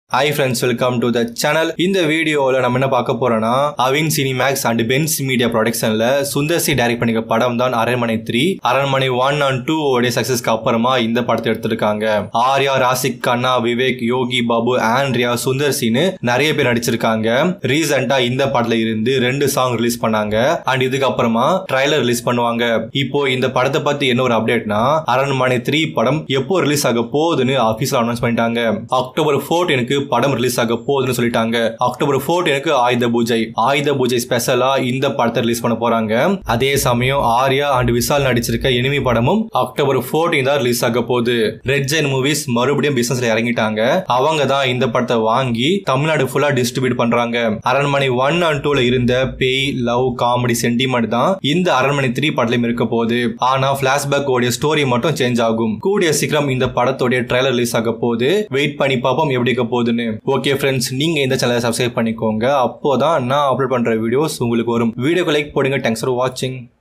hi friends welcome to the channel இந்த வீடியோவில் நம்ம என்ன பார்க்க போறோம்னா Avni Cinemax and Benz Media ப்ரொடக்ஷன்ல சுந்தர் சி டைரக்ட் பண்ணிக்க படம் தான் அரண்மனை த்ரீ அரண்மனை ஒன் அண்ட் டூ உடைய சக்சஸ்க்கு அப்புறமா இந்த படத்தை எடுத்திருக்காங்க ஆர்யா ராசிக் கண்ணா விவேக் யோகி பாபு ஆண்ட்ரியா சுந்தர் சின்னு நிறைய பேர் நடிச்சிருக்காங்க ரீசெண்டா இந்த படத்துல இருந்து ரெண்டு சாங் ரிலீஸ் பண்ணாங்க அண்ட் இதுக்கு அப்புறமா ட்ரைலர் ரிலீஸ் பண்ணுவாங்க இப்போ இந்த படத்தை பத்தி என்ன ஒரு அப்டேட்னா அரண்மனை த்ரீ படம் எப்போ ரிலீஸ் ஆக போகுதுன்னு ஆபீஸ்ல அனௌன்ஸ் பண்ணிட்டாங்க அக்டோபர் 14 படம் ரிலீஸ் ஆக போகுதுன்னு சொல்லிட்டாங்க அக்டோபர் 14 ஆயுத பூஜை ஆயுத பூஜை ஸ்பெஷலா இந்த படத்தை ரிலீஸ் பண்ண போறாங்க அதே சமயம் ஆர்யா அண்ட் விஷால் நடிச்சிருக்க எனிமி படமும் அக்டோபர் 14 தான் ரிலீஸ் ஆக போகுது ரெட் ஜெயின் மூவிஸ் மறுபடியும் பிசினஸ்ல இறங்கிட்டாங்க அவங்க தான் இந்த படத்தை வாங்கி தமிழ்நாடு ஃபுல்லா டிஸ்ட்ரிபியூட் பண்றாங்க அரண்மனை ஒன் அண்ட் டூல இருந்த பேய் லவ் காமெடி சென்டிமெண்ட் தான் இந்த அரண்மனை த்ரீ படத்திலும் இருக்க போகுது ஆனா பிளாஷ்பேக் உடைய ஸ்டோரி மட்டும் சேஞ்ச் ஆகும் கூடிய சீக்கிரம் இந்த படத்துடைய ட்ரைலர் ரிலீஸ் ஆக போகுது வெயிட் பண்ணி பார்ப்போம் எப்படி இருக்க போகுதுன்னு ஓகே ஃப்ரெண்ட்ஸ் நீங்க இந்த சேனலை சப்ஸ்கிரைப் பண்ணிக்கோங்க அப்போதான் நான் அப்லோட் பண்ற வீடியோஸ் உங்களுக்கு வரும் வீடியோக்கு லைக் போடுங்க தேங்க்ஸ் ஃபார் வாட்சிங்